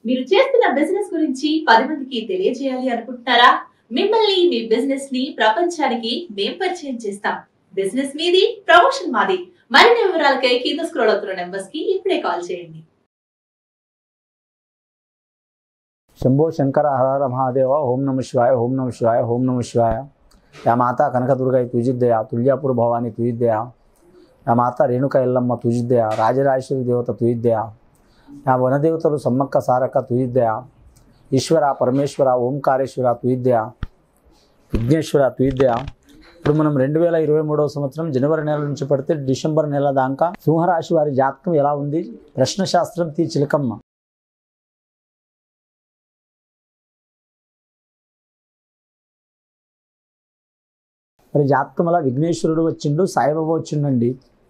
మీరు చేస్తున్న బిజినెస్ గురించి పది మందికి తెలియజేయాలి అనుకుంటున్నారా మిమ్మల్ని మీ బిజినెస్ ని ప్రపంచానికి మేం పరిచయం చేస్తాం బిజినెస్ మీది ప్రమోషన్ మాది మరిన్ని వివరాలకై కింద స్క్రోల్ అవుతున్న నెంబర్స్ కి ఇప్పుడే కాల్ చేయండి శంభో శంకర హర మహాదేవ ఓం నమ శివాయ ఓం నమ శివాయ ఓం నమ శివాయ యా మాత కనకదుర్గై తుజిద్దయ తుల్యాపూర్ భవాని తుజిద్దయ యా మాత రేణుక ఎల్లమ్మ తుజిద్దయ రాజరాజేశ్వరి దేవత తుజిద్దయ యా వనదేవతలు సమ్మక్క సారక్క తుజిద్దయ ఈశ్వర పరమేశ్వర ఓంకారేశ్వర తుజిద్దయ విఘ్నేశ్వర తుజిద్దయ ఇప్పుడు మనం రెండు వేల ఇరవై మూడవ సంవత్సరం జనవరి నెల నుంచి పడితే డిసెంబర్ నెల దాకా సింహరాశి వారి జాతకం ఎలా ఉంది ప్రశ్న శాస్త్రం తీ చిలకమ్మ మరి జాతకంలో విఘ్నేశ్వరుడు వచ్చిండు సాయిబాబా వచ్చిండండి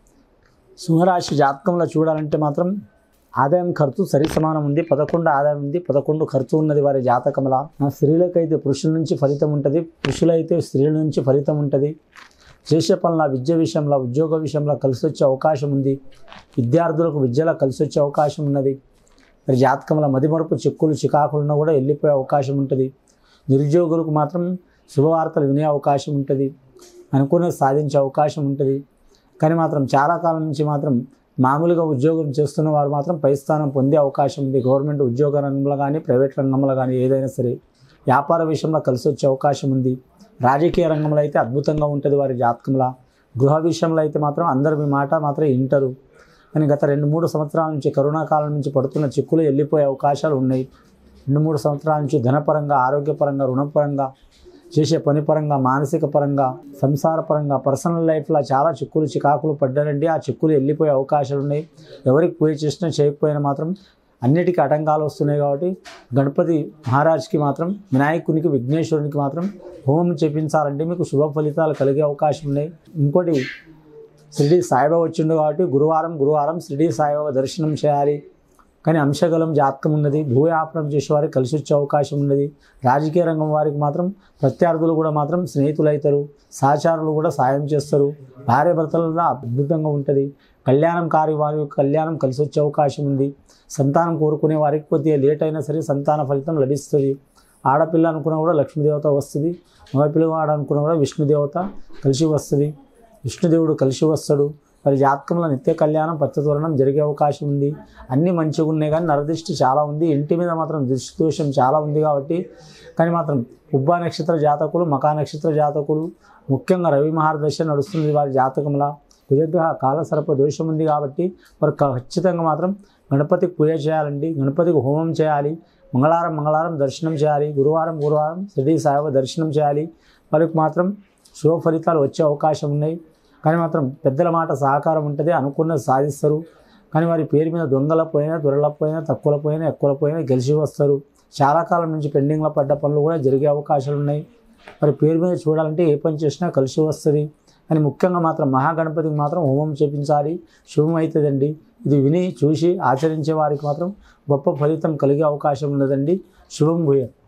సింహరాశి జాతకంలో చూడాలంటే మాత్రం ఆదాయం ఖర్చు సరి సమానం ఉంది పదకొండు ఆదాయం ఉంది పదకొండు ఖర్చు ఉన్నది వారి జాతకంలో ఆ స్త్రీలకైతే పురుషుల నుంచి ఫలితం ఉంటుంది పురుషులైతే స్త్రీల నుంచి ఫలితం ఉంటుంది చేసే పనుల విద్య విషయంలో ఉద్యోగ విషయంలో కలిసి వచ్చే అవకాశం ఉంది విద్యార్థులకు విద్యలో కలిసి వచ్చే అవకాశం ఉన్నది మరి జాతకంలో మదిమరుపు చిక్కులు చికాకులను కూడా వెళ్ళిపోయే అవకాశం ఉంటుంది నిరుద్యోగులకు మాత్రం శుభవార్తలు వినే అవకాశం ఉంటుంది అనుకున్నది సాధించే అవకాశం ఉంటుంది కానీ మాత్రం చాలా కాలం నుంచి మాత్రం మామూలుగా ఉద్యోగం చేస్తున్న వారు మాత్రం పై స్థానం పొందే అవకాశం ఉంది గవర్నమెంట్ ఉద్యోగ రంగంలో కానీ ప్రైవేట్ రంగంలో కానీ ఏదైనా సరే వ్యాపార విషయంలో కలిసి వచ్చే అవకాశం ఉంది రాజకీయ రంగంలో అయితే అద్భుతంగా ఉంటుంది వారి జాతకంలో గృహ విషయంలో అయితే మాత్రం అందరు మీ మాట మాత్రం వింటారు కానీ గత రెండు మూడు సంవత్సరాల నుంచి కరోనా కాలం నుంచి పడుతున్న చిక్కులు వెళ్ళిపోయే అవకాశాలు ఉన్నాయి రెండు మూడు సంవత్సరాల నుంచి ధనపరంగా ఆరోగ్యపరంగా రుణపరంగా చేసే పని పరంగా మానసిక పరంగా సంసార పరంగా పర్సనల్ లైఫ్లో చాలా చిక్కులు చికాకులు పడ్డారండి ఆ చిక్కులు వెళ్ళిపోయే అవకాశాలు ఉన్నాయి ఎవరికి పూజ చేసినా చేయకపోయినా మాత్రం అన్నిటికీ ఆటంకాలు వస్తున్నాయి కాబట్టి గణపతి మహారాజ్కి మాత్రం వినాయకునికి విఘ్నేశ్వరునికి మాత్రం హోమం చేపించాలంటే మీకు శుభ ఫలితాలు కలిగే అవకాశం ఉన్నాయి ఇంకోటి షిరిడి సాయిబాబా వచ్చిండు కాబట్టి గురువారం గురువారం షిరిడి సాయిబాబా దర్శనం చేయాలి కానీ అంశగలం జాతకం ఉన్నది భూయాపనం చేసే వారికి కలిసి వచ్చే అవకాశం ఉన్నది రాజకీయ రంగం వారికి మాత్రం ప్రత్యర్థులు కూడా మాత్రం స్నేహితులు అవుతారు సహచారులు కూడా సాయం చేస్తారు భార్య భర్తలలో అద్భుతంగా ఉంటుంది కళ్యాణం కారి వారి యొక్క కళ్యాణం కలిసి వచ్చే అవకాశం ఉంది సంతానం కోరుకునే వారికి కొద్దిగా లేట్ అయినా సరే సంతాన ఫలితం లభిస్తుంది ఆడపిల్ల అనుకున్నా కూడా లక్ష్మీదేవత వస్తుంది మగపిల్లవాడు అనుకున్నా కూడా విష్ణుదేవత కలిసి వస్తుంది విష్ణుదేవుడు కలిసి వస్తాడు మరి జాతకంలో నిత్య కళ్యాణం పచ్చతోరణం జరిగే అవకాశం ఉంది అన్నీ మంచిగా ఉన్నాయి కానీ నరదృష్టి చాలా ఉంది ఇంటి మీద మాత్రం దృష్టి దోషం చాలా ఉంది కాబట్టి కానీ మాత్రం ఉబ్బా నక్షత్ర జాతకులు మకా నక్షత్ర జాతకులు ముఖ్యంగా రవి మహారదశ నడుస్తుంది వారి జాతకంలో కుజగ్రహ కాలసర్ప దోషం ఉంది కాబట్టి వారు ఖచ్చితంగా మాత్రం గణపతికి పూజ చేయాలండి గణపతికి హోమం చేయాలి మంగళవారం మంగళవారం దర్శనం చేయాలి గురువారం గురువారం షిరిడి సాయిబాబా దర్శనం చేయాలి వారికి మాత్రం శుభ ఫలితాలు వచ్చే అవకాశం ఉన్నాయి కానీ మాత్రం పెద్దల మాట సహకారం ఉంటుంది అనుకున్నది సాధిస్తారు కానీ వారి పేరు మీద దొంగల పోయినా దొరల పోయినా తక్కువల పోయినా ఎక్కువల పోయినా గెలిచి వస్తారు చాలా కాలం నుంచి పెండింగ్లో పడ్డ పనులు కూడా జరిగే అవకాశాలు ఉన్నాయి మరి పేరు మీద చూడాలంటే ఏ పని చేసినా కలిసి వస్తుంది కానీ ముఖ్యంగా మాత్రం మహాగణపతికి మాత్రం హోమం చేపించాలి శుభం అవుతుందండి ఇది విని చూసి ఆచరించే వారికి మాత్రం గొప్ప ఫలితం కలిగే అవకాశం ఉన్నదండి శుభం భూయ